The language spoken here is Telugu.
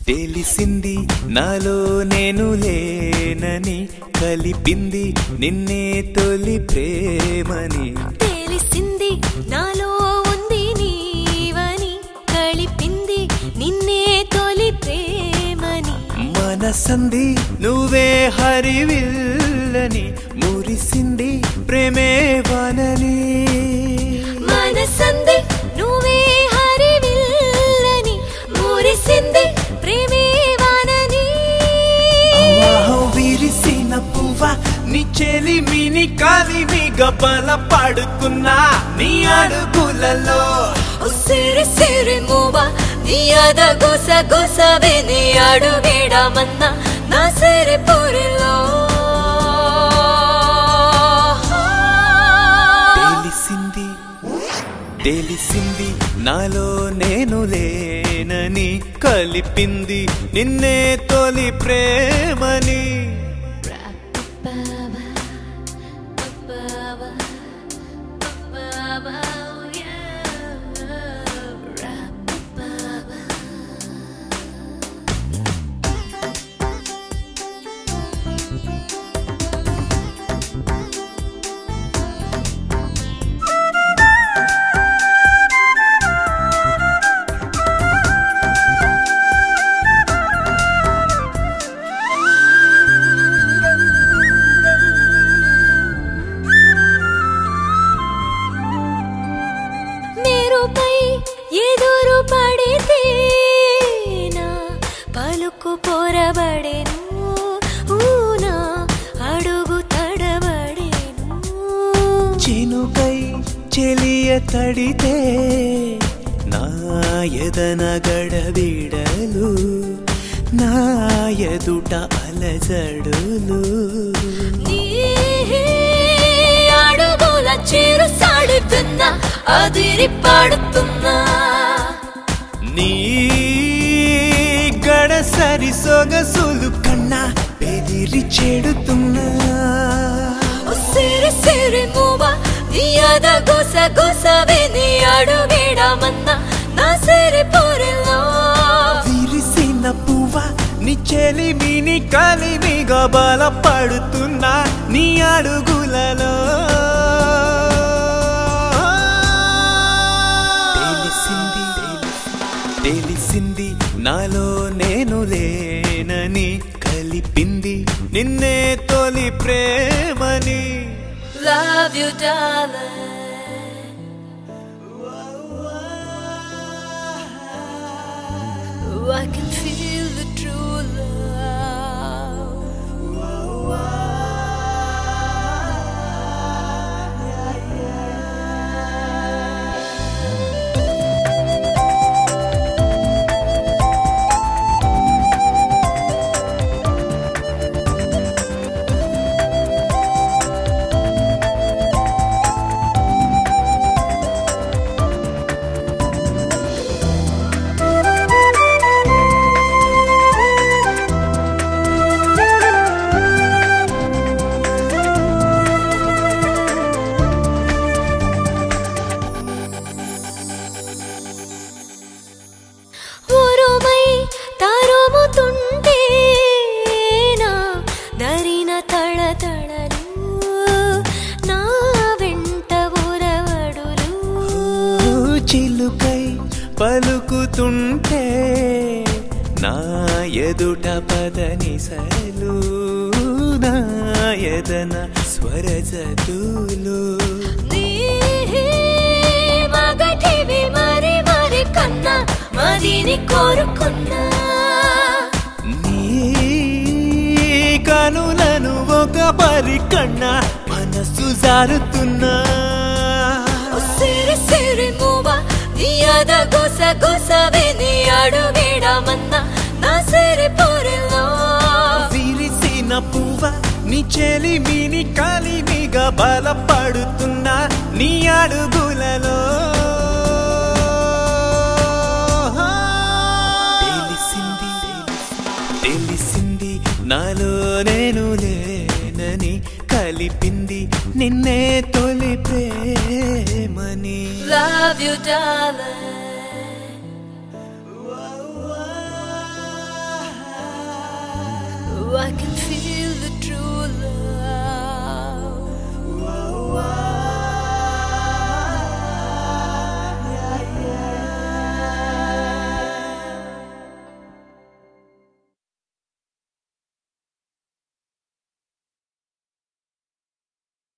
తెలిసింది నాలో నేను లేనని కలిపింది నిన్నే తొలి ప్రేమని తెలిసింది నాలో ఉంది నీవని కలిపింది నిన్నే తొలి ప్రేమని మనసంది నువ్వే హరివిల్లని మురిసింది ప్రేమే వనని మనసంది నువ్వే హరివిల్లని మురిసింది ప్రేమే వానని అవాహం విరిసిన పువ్వ నీ చెలిమిని కలిమిగా బలపడుతున్నా నీ అడుగులలో ఉసిరి సిరి మూవ నీ అద గుస గుస విని అడుగేడమన్నా నా సిరి పురిలో తెలిసింది తెలిసింది నాలో నేను లేనని కలిపింది నిన్నే తొలి ప్రేమని మేరుపై ఎదురు పడితే నా పలుకు పొరబడెను ఊనా అడుగు తడబడెను చినుకై చెలియ తడితే నా ఎదన గడబిడలు నా ఎదుట అలజడులు నీ అడుగుల చిరు సాడుతున్నా అదిరి పాడుతున్నా నీ గడసరి సొగసులు కన్నా బెదిరి చెడుతున్నా సిరి సిరి మూవ నీ అద గుస గుస విని అడుగేడమన్నా నా సిరి పొరిలో విరిసిన పువ్వ నీ చెలిమిని కలిమిగా బలపడుతున్నా నీ అడుగులలో తెలిసింది తెలిసింది నాలో నేను లేనని కలిపింది నిన్నే తొలి ప్రేమని Love you, darling. Oh, I can feel the true love. ఉరుమై తరుముతుంటే నా దరిన తళతళలు నా వెంట ఉరవడులు చిలుకై పలుకుతుంటే నా ఎదుట పదనిసలు నా ఎదన స్వరజతులు నీ మగటివి మరి మరి కన్నా మదిని కోరుకున్నా నీ కనులను ఒక పరి కన్నా మనసు జారుతున్నా సిరి సిరి మూవ నీ అద గుస గుస విని అడుగేడమన్నా నా సిరి పొరిలో విరిసిన పువ్వ నీ చెలిమిని కలిమిగా బలపడుతున్నా నీ అడుగులలో తెలిసింది తెలిసింది నాలో నేను లేనని కలిపింది నిన్నే తొలి ప్రేమని Love you, darling. I can